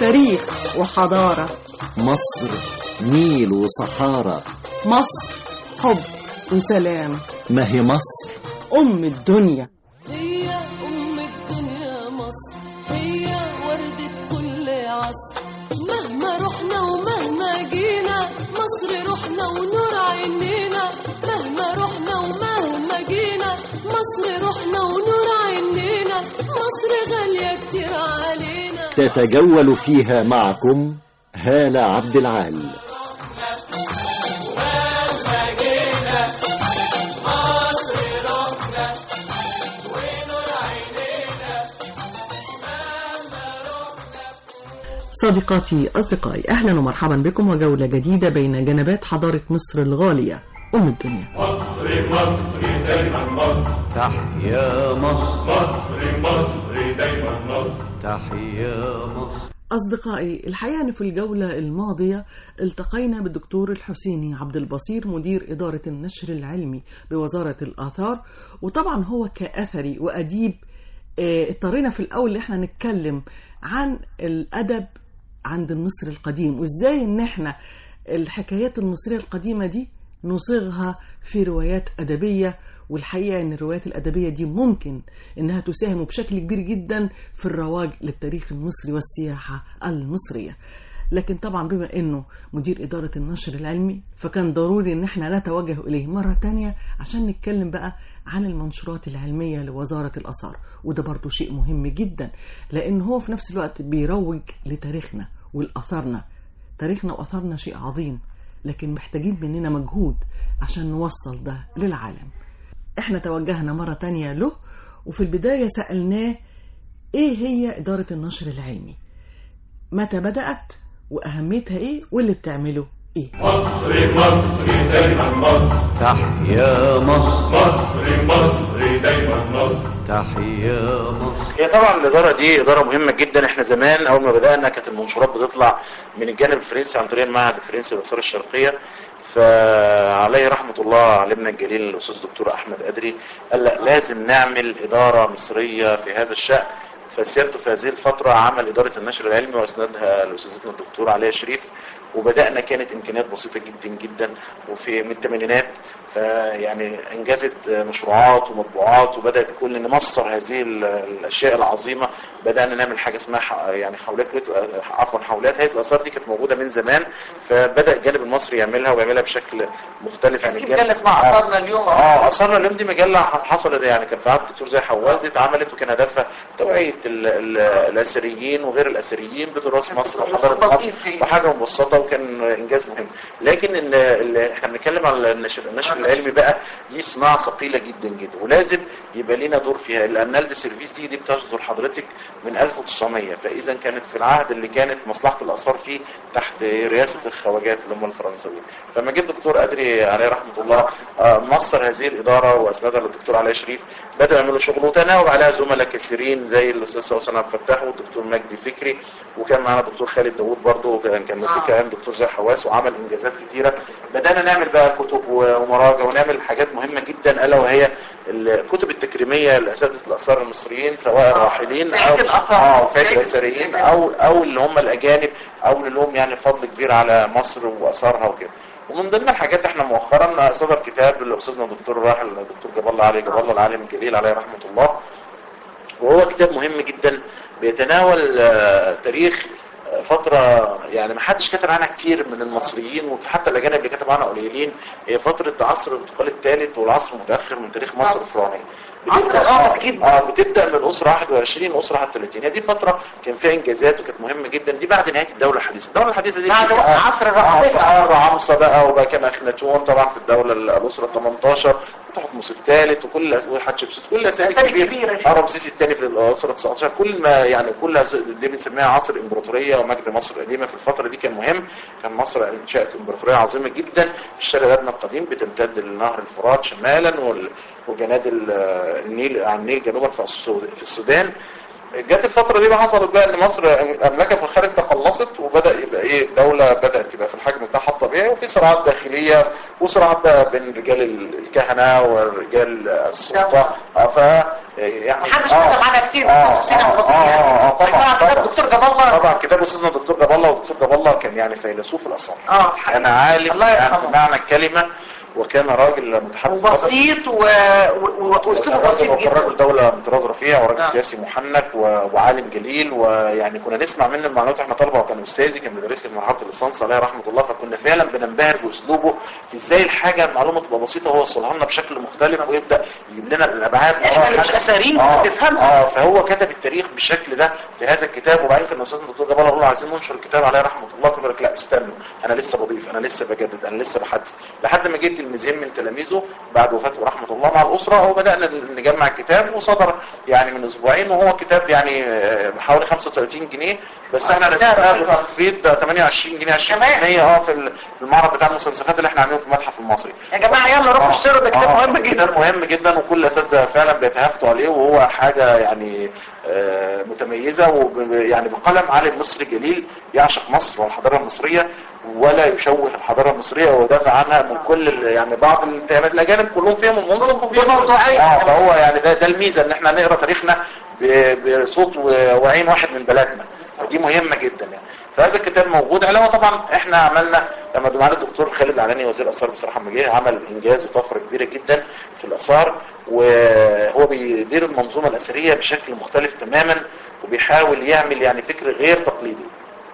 تاريخ وحضارة مصر نيل وصحارى مصر حب وسلام ما هي مصر أم الدنيا هي أم الدنيا مصر هي وردة كل عصر مهما رحنا ومهما جينا مصر روحنا ونور عينينا مهما رحنا ومهما جينا مصر روحنا ونور عينينا مصر غالية كتير علينا تتجول فيها معكم هالة عبد العال صديقاتي أصدقائي أهلا ومرحبا بكم وجولة جديدة بين جنبات حضارة مصر الغالية أم الدنيا مصر مصر دايما مصر تحيا مصر مصر مصر دايما مصر تحيا مصر أصدقائي الحقيقة أن في الجولة الماضية التقينا بالدكتور الحسيني عبد البصير مدير إدارة النشر العلمي بوزارة الآثار وطبعا هو كأثري وأديب آه، اضطرينا في الأول إن احنا نتكلم عن الأدب عند المصري القديم وإزاي إن احنا الحكايات المصرية القديمة دي نصيغها في روايات أدبية والحقيقة أن الروايات الأدبية دي ممكن أنها تساهم بشكل كبير جدا في الرواج للتاريخ المصري والسياحة المصرية لكن طبعا بما أنه مدير إدارة النشر العلمي فكان ضروري أن احنا نتوجه إليه مرة تانية عشان نتكلم بقى عن المنشورات العلمية لوزارة الآثار وده برضو شيء مهم جدا لأن هو في نفس الوقت بيروج لتاريخنا والأثارنا تاريخنا وأثارنا شيء عظيم لكن محتاجين مننا مجهود عشان نوصل ده للعالم احنا توجهنا مرة تانية له وفي البداية سألناه ايه هي إدارة النشر العلمي متى بدأت وأهميتها ايه واللي بتعمله ايه مصر مصر دايما مصر تحيا مصر مصر مصر دايما مصر تحيا مصر هي طبعا الاداره دي اداره مهمه جدا احنا زمان اول ما بدانا كانت المنشورات بتطلع من الجانب الفرنسي عن طريق المعهد الفرنسي للاثار الشرقيه فعليه رحمه الله علمنا الجليل الاستاذ دكتور احمد ادري قال لا لازم نعمل اداره مصريه في هذا الشان فسيادته في هذه الفترة عمل إدارة النشر العلمي وأسندها لأستاذتنا الدكتور عليا شريف وبدأنا كانت إمكانيات بسيطة جدا جدا وفي من الثمانينات يعني أنجزت مشروعات ومطبوعات وبدأت كل نمصر هذه ال- الأشياء العظيمة بدأنا نعمل حاجة اسمها ح- يعني حولات كلية- عفوا حولات هيئة الآثار دي كانت موجودة من زمان فبدأ الجانب المصري يعملها ويعملها بشكل مختلف عن الجانب مجلة اسمها آه. أثرنا اليوم اه اثرنا اليوم دي مجله حصلت يعني كان في عهد الدكتور زي حواس دي اتعملت وكان هدفها توعيه ال- ال- الاثريين وغير الاثريين بتراث مصر وحضاره مصر بسيط فيه. بحاجه مبسطه وكان انجاز مهم لكن ال- ال- احنا بنتكلم على النشر, النشر العلمي بقى دي صناعه ثقيله جدا جدا ولازم يبقى لينا دور فيها الانال دي سيرفيس دي دي بتصدر حضرتك من 1900 فاذا كانت في العهد اللي كانت مصلحه الاثار فيه تحت رئاسه الخواجات اللي هم الفرنساويين فما جه الدكتور ادري عليه رحمه الله آه، مصر هذه الاداره واسندها للدكتور علي شريف بدأوا يعملوا شغل وتناوب عليها زملاء كثيرين زي الاستاذ سوسن عبد الفتاح والدكتور مجدي فكري وكان معانا الدكتور خالد داوود برضه كان كان ماسك ايام دكتور زي حواس وعمل انجازات كثيره بدانا نعمل بقى كتب و- ومراجع ونعمل حاجات مهمه جدا الا وهي الكتب التكريميه لاساتذه الاثار المصريين سواء الراحلين في عيد الآثار. اه في عيد في عيد الاثريين او او اللي هم الاجانب او اللي لهم يعني فضل كبير على مصر واثارها وكده ومن ضمن الحاجات احنا مؤخرا صدر كتاب لاستاذنا الدكتور الراحل الدكتور جاب الله علي جاب الله العالم الجليل عليه رحمه الله وهو كتاب مهم جدا بيتناول آه، تاريخ آه، فترة يعني ما حدش كتب عنها كتير من المصريين وحتى الأجانب اللي كتب عنها قليلين هي فترة عصر الانتقال الثالث والعصر المتأخر من تاريخ مصر الفرعونية عصر بتبدأ- غامض جدا. اه بتبدا من الاسره 21 الاسره 31 هي دي فتره كان فيها انجازات وكانت مهمه جدا دي بعد نهايه الدوله الحديثه الدوله الحديثه دي بعد آه، عصر آه، الرعامسة. آه، رعامسه بقى وبقى كان اخناتون طبعا في الدوله الاسره 18 وتحتمس الثالث وكل أس- وحتشبسوت كل اسامي أسامي كبيره كبيرة. آه، رمسيس الثاني في الاسره 19 كل ما يعني كل هذ- دي بنسميها عصر الامبراطوريه ومجد مصر القديمه في الفتره دي كان مهم كان مصر انشات امبراطوريه عظيمه جدا في الشرق الادنى القديم بتمتد لنهر الفرات شمالا وال- وجناد ال- النيل عن النيل جنوبا في السود- في السودان جت الفترة دي بقى حصلت بقى ان مصر املاكها في الخارج تقلصت وبدا يبقى ايه دولة بدات تبقى في الحجم بتاعها الطبيعي وفي صراعات داخلية وصراعات بقى بين رجال ال- الكهنة ورجال السلطة آه، يعني محدش آه. كتب عنها كتير آه، بس حسين عبد آه، البصير آه، يعني. آه، طبعا طبعا كتاب طبعا. دكتور جاب الله طبعا كتاب استاذنا الدكتور جاب الله والدكتور جاب الله كان يعني فيلسوف الاثار اه كان عالم الله يعني يرحمه. بمعنى الكلمه وكان راجل متحدث وبسيط و- و- و- واسلوبه بسيط وكان جدا راجل دولة من طراز رفيع وراجل آه. سياسي محنك و- وعالم جليل ويعني كنا نسمع منه المعلومات احنا طلبه وكان استاذي كان بيدرس لي في مرحله الليسانس عليه رحمه الله فكنا فعلا بننبهر باسلوبه في ازاي الحاجه المعلومه تبقى بسيطه وهو يوصلها لنا بشكل مختلف ويبدا يجيب لنا الابعاد احنا اللي آه، مش حاجة- اثرين اه بنفهمها اه فهو كتب التاريخ بالشكل ده في هذا الكتاب وبعدين كان استاذنا الدكتور جمال الله عايزين ننشر الكتاب عليه رحمه الله كنا لك لا استنوا انا لسه بضيف انا لسه بجدد انا لسه بحدث لحد ما جيت تلميذين من تلاميذه بعد وفاته رحمه الله مع الاسره وبدانا نجمع الكتاب وصدر يعني من اسبوعين وهو كتاب يعني آه، بحوالي 35 جنيه بس احنا رسمناه بتخفيض 28 جنيه 20% اه في المعرض بتاع المستنسخات اللي احنا عاملينه في المتحف المصري يا جماعه يلا روحوا اشتروا ده كتاب مهم جدا كتاب مهم جدا وكل الاساتذه فعلا بيتهافتوا عليه وهو حاجه يعني آه، متميزه ويعني بقلم عالم مصري جليل يعشق مصر والحضاره المصريه ولا يشوه الحضاره المصريه ويدافع عنها من كل ال- يعني بعض الاتهامات الاجانب كلهم فيهم المنصف وفيهم بموضوعية. اه فهو يعني ده ده الميزه ان احنا نقرا تاريخنا ب- بصوت و- وعين واحد من بلدنا فدي مهمه جدا يعني فهذا الكتاب موجود علاوه طبعا احنا عملنا لما معالي الدكتور خالد العلاني وزير الاثار بصراحه لما جه عمل انجاز وطفره كبيره جدا في الاثار وهو بيدير المنظومه الاثريه بشكل مختلف تماما وبيحاول يعمل يعني فكر غير تقليدي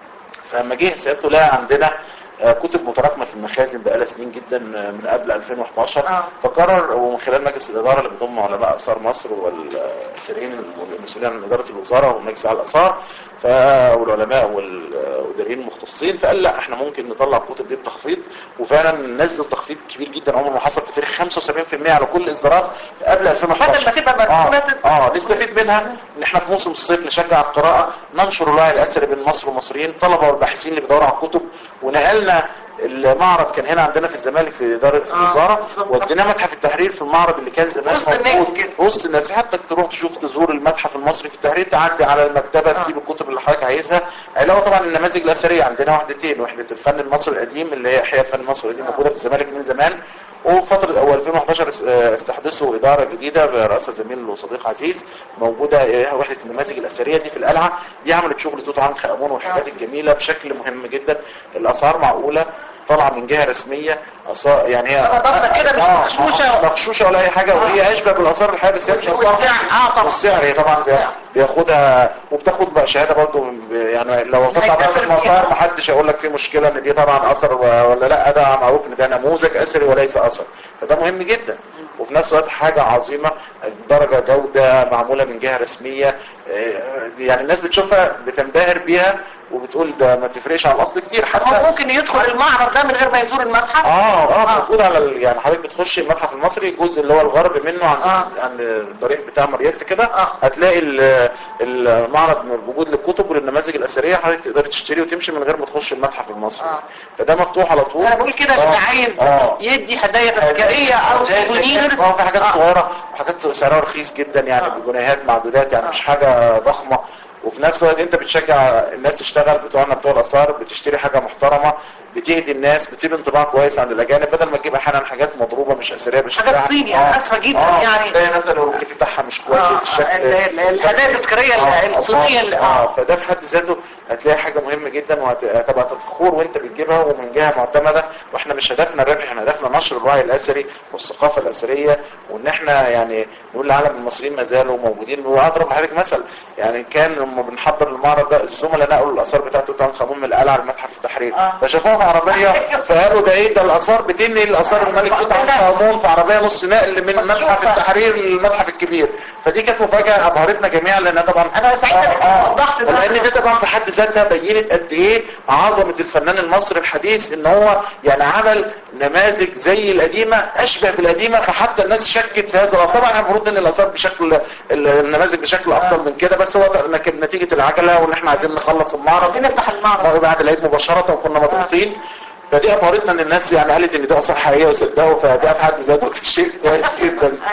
فلما جه سيادته لقى عندنا آه، كتب متراكمه في المخازن بقالها سنين جدا آه، من قبل 2011 آه. فقرر ومن خلال مجلس الاداره اللي بيضم علماء اثار مصر والسيرين المسؤولين عن اداره الوزاره ومجلس على الاثار ف- والعلماء والمديرين المختصين فقال لا احنا ممكن نطلع الكتب دي بتخفيض وفعلا نزل تخفيض كبير جدا عمره ما حصل في تاريخ 75% على كل الاصدارات قبل 2011 بدل ما تبقى اه, مركونة آه نستفيد منها ان احنا في موسم الصيف نشجع القراءه ننشر الوعي الاثري بين مصر والمصريين الطلبه والباحثين اللي بيدوروا على الكتب ونقلنا المعرض كان هنا عندنا في الزمالك في اداره في آه، الوزاره بالظبط. وديناه متحف التحرير في المعرض اللي كان زمان وسط الناس موجود كده. في وسط الناس حتى تروح تشوف تزور المتحف المصري في التحرير تعدي على المكتبه آه. تجيب الكتب اللي حضرتك عايزها علاوه طبعا النماذج الاثريه عندنا وحدتين وحده الفن المصري القديم اللي هي احياء الفن المصري القديم موجوده في الزمالك من زمان وفتره اول 2011 اس- آه، استحدثوا اداره جديده برئاسه زميل وصديق عزيز موجوده آه، وحده النماذج الاثريه دي في القلعه دي عملت شغل توت عنخ امون والحاجات الجميله بشكل مهم جدا الاسعار معقوله طالعه من جهه رسميه أصا- يعني هي طبعا ضغطة كده مش آه، مغشوشة. مغشوشه ولا اي حاجه وهي اشبه بالاثار الحقيقيه بس هي مش والسعر، آثار. آه، طبعا. والسعر هي طبعا زي بياخدها وبتاخد بقى شهاده برضه يعني لو تطلع بقى في هيسافر المطار فيها. محدش هيقول لك في مشكله ان دي طبعا اثر و- ولا لا ده معروف ان ده نموذج اثري وليس اثر فده مهم جدا وفي نفس الوقت حاجه عظيمه درجه جوده معموله من جهه رسميه آه، يعني الناس بتشوفها بتنبهر بيها وبتقول ده ما تفرقش عن الاصل كتير هو حتى ممكن يدخل المعرض ده من غير ما يزور المتحف اه اه آه. موجود على ال... يعني حضرتك بتخش المتحف المصري الجزء اللي هو الغرب منه عن آه. عن الطريق بتاع مريت كده آه. هتلاقي ال- المعرض موجود للكتب وللنماذج الاثريه حضرتك تقدر تشتري وتمشي من غير ما تخش المتحف المصري آه. فده مفتوح على طول انا بقول كده اللي آه. عايز آه. يدي هدايا تذكاريه او سوفونيرز اه في حاجات صغيره وحاجات سعرها رخيص جدا يعني آه. بجنيهات معدودات يعني مش حاجه ضخمه وفي نفس الوقت انت بتشجع الناس تشتغل بتوعنا بتوع الاثار بتشتري حاجه محترمه بتهدي الناس بتسيب انطباع كويس عند الاجانب بدل ما تجيب احيانا حاجات مضروبه مش اثريه بشكلها حاجات صيني، أنا آسفة جدا يعني. تلاقي مثلا الرغيف بتاعها مش كويس آه، الشكل ال- ال- الهدايا التذكاريه آه، الصينيه اللي- اه فده في حد ذاته هتلاقي حاجه مهمه جدا وهتبقى فخور وانت بتجيبها ومن جهه معتمده واحنا مش هدفنا الربح احنا هدفنا نشر الوعي الاثري والثقافه الاثريه وان احنا يعني نقول للعالم المصريين ما زالوا موجودين واضرب لحضرتك مثل يعني كان لما بنحضر المعرض ده الزملاء نقلوا الاثار بتاعت توت عنخ امون من القلعه لمتحف التحرير آه. فشافوها في عربيه فقالوا ده ايه ده الاثار بتنقل اثار الملك توت عنخ امون في عربيه نص نقل من متحف التحرير للمتحف الكبير فدي كانت مفاجاه ابهرتنا جميعا لان طبعا أنا سعيدة إنك وضحت ده. لان دي طبعا في حد ذاتها بينت قد ايه عظمه الفنان المصري الحديث ان هو يعني عمل نماذج زي القديمه اشبه بالقديمه فحتى الناس شكت في هذا الأمر. طبعا احنا المفروض ان الاثار بشكل ال- النماذج بشكل افضل من كده بس هو ده- كان نتيجه العجله وان احنا عايزين نخلص المعرض عايزين نفتح المعرض بعد العيد مباشره وكنا مضغوطين فدي ابهرتنا ان الناس يعني قالت ان دي اثار حقيقيه وصدقوا فده في حد ذاته كان شيء كويس جدا أيوة.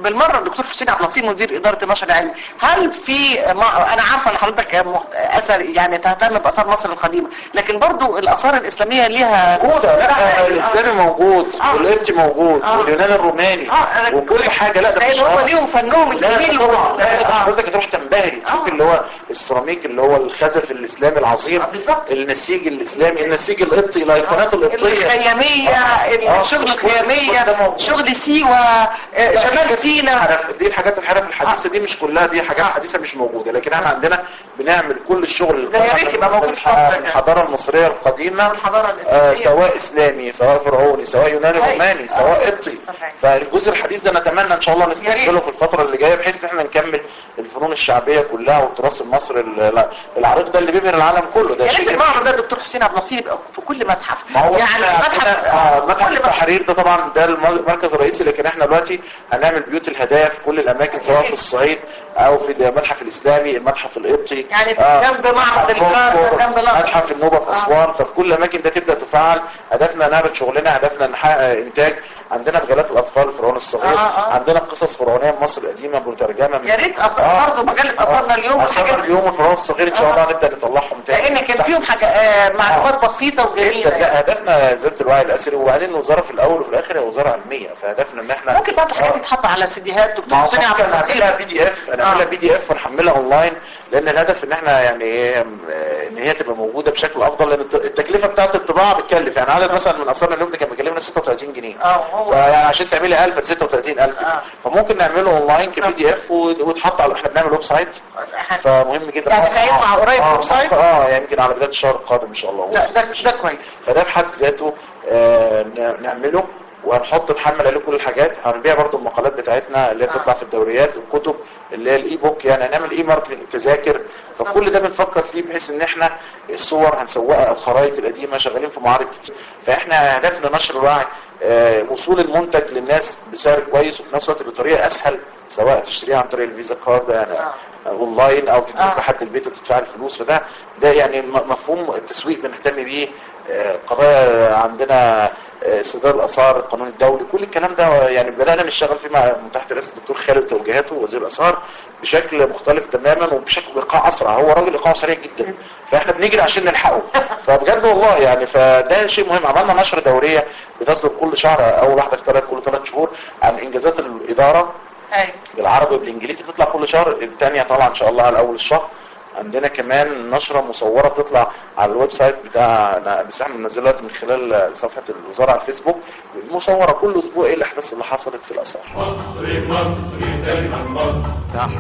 بالمره الدكتور حسين عبد اللطيف مدير اداره النشر العلمي هل في ما انا عارفه ان حضرتك مهت- اثر يعني تهتم باثار مصر القديمه لكن برضو الاثار الاسلاميه ليها موجودة لا الاسلامي موجود آه. والقبطي موجود آه. واليوناني الروماني آه، أنا- وكل حاجه لا ده لان مش هم آه. ليهم فنهم لا الجميل لا طبعا لا ده آه. حضرتك هتروح تنبهري تشوف آه. اللي هو السيراميك اللي هو الخزف الاسلامي العظيم آه، بالظبط. النسيج الاسلامي النسيج القبطي الايقونات القبطيه الخيامية آه. الشغل كل- كل ده الخيامية موجود. شغل سيوة آه، شمال سينا الحرف- دي الحاجات الحرف الحديثه دي مش كلها دي حاجات حديثه مش موجوده لكن احنا عندنا بنعمل كل الشغل ده يا ريت يبقى موجود في الح- مصر. الحضاره المصريه القديمه والحضارة آه الإسلامية سواء اسلامي سواء فرعوني سواء يوناني صحيح. روماني آه. سواء قبطي صحيح. فالجزء الحديث ده نتمنى ان شاء الله نستقبله ريت. في الفتره اللي جايه بحيث ان احنا نكمل الفنون الشعبيه كلها والتراث المصري ال- العريق ده اللي بيبهر العالم كله ده يا ريت شيء المعرض ده الدكتور حسين عبد النصير يبقى في كل متحف ما هو يعني احنا متحف عندنا آه، متحف كل متحف التحرير ده طبعا ده المركز الرئيسي لكن احنا دلوقتي هنعمل بيوت الهدايا في كل الاماكن سواء في الصعيد او في المتحف الاسلامي المتحف القبطي يعني جنب معبد الكرنك، جنب الأقصر. متحف النوبه في آه. اسوان ففي كل الاماكن ده تبدا تفعل هدفنا نعمل شغلنا هدفنا نحقق انتاج عندنا مجلات الاطفال الفرعون الصغير آه، آه. عندنا قصص فرعونيه من مصر القديمه مترجمه من يا ريت أص- آه. برضه مجلة أثرنا اليوم اثار والحاجات- اليوم الفرعون الصغير ان شاء آه. الله نبدا نطلعهم تاني لان كان فيهم حاجة آه، معلومات بسيطة وجميلة جدا لا هدفنا زياده الوعي الاسري وبعدين الوزاره في الاول وفي الاخر هي وزاره علميه فهدفنا ان احنا ممكن بعض الحاجات تتحط على سيديهات دكتور ما هو حسين عبد ممكن نعملها النصير بي دي اف نعملها آه. بي دي اف ونحملها اونلاين لان الهدف ان احنا يعني إيه، ان هي تبقى موجوده بشكل افضل لان الت- التكلفه بتاعت الطباعه بتكلف يعني عدد مثلا من اثارنا اليوم ده كان بيكلفنا 36 جنيه اه هو فيعني عشان تعملي 1000 ب 36000 آه. فممكن نعمله اونلاين كبي دي اف ويتحط على احنا بنعمل ويب سايت فمهم جدا يعني هيطلع قريب آه، ويب سايت؟ اه يعني يمكن على بدايه الشهر القادم ان شاء الله لا ده ده كويس فده في حد ذاته آه، ن- نعمله وهنحط نحمل عليه كل الحاجات هنبيع برضو المقالات بتاعتنا اللي هي بتطلع في الدوريات والكتب اللي هي الاي بوك يعني هنعمل اي ماركتنج تذاكر فكل ده بنفكر فيه بحيث ان احنا الصور هنسوقها الخرائط القديمه شغالين في معارض كتير فاحنا هدفنا نشر الوعي آه، وصول المنتج للناس بسعر كويس وفي نفس الوقت بطريقه اسهل سواء تشتريها عن طريق الفيزا كارد يعني آه. اونلاين او تجيب آه. لحد البيت وتدفع الفلوس فده ده يعني م- مفهوم التسويق بنهتم بيه آه، قضايا عندنا آه، استدار الاثار القانون الدولي كل الكلام ده يعني بدانا نشتغل فيه مع من تحت رئاسه الدكتور خالد توجيهاته وزير الاثار بشكل مختلف تماما وبشكل ايقاع اسرع هو راجل ايقاعه سريع جدا فاحنا بنجري عشان نلحقه فبجد والله يعني فده شيء مهم عملنا نشر دوريه بتصدر كل شهر اول واحده اشتغلت كل ثلاث شهور عن انجازات الاداره ايوه بالعربي وبالانجليزي بتطلع كل شهر الثانيه طبعا ان شاء الله على اول الشهر عندنا كمان نشره مصوره بتطلع على الويب سايت بتاعنا بس احنا بننزلها دلوقتي من خلال صفحه الوزاره على الفيسبوك مصوره كل اسبوع ايه الاحداث اللي حصلت في الاثار مصري مصري دايما مصر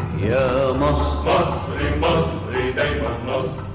تحيا مصر مصري مصري دايما مصر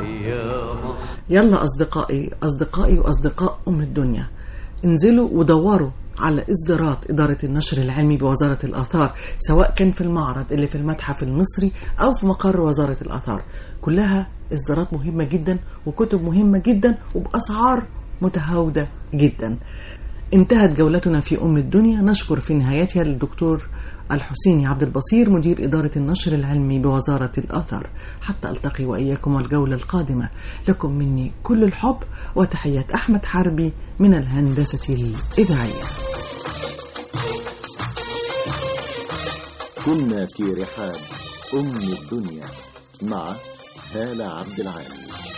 تحيا مصر يلا أصدقائي أصدقائي وأصدقاء أم الدنيا انزلوا ودوروا على إصدارات إدارة النشر العلمي بوزارة الآثار سواء كان في المعرض اللي في المتحف المصري أو في مقر وزارة الآثار كلها إصدارات مهمة جدا وكتب مهمة جدا وبأسعار متهاودة جدا انتهت جولتنا في أم الدنيا نشكر في نهايتها الدكتور الحسيني عبد البصير مدير إدارة النشر العلمي بوزارة الآثار حتى ألتقي وإياكم الجولة القادمة لكم مني كل الحب وتحيات أحمد حربي من الهندسة الإذاعية كنا في رحاب أم الدنيا مع هالة عبد العال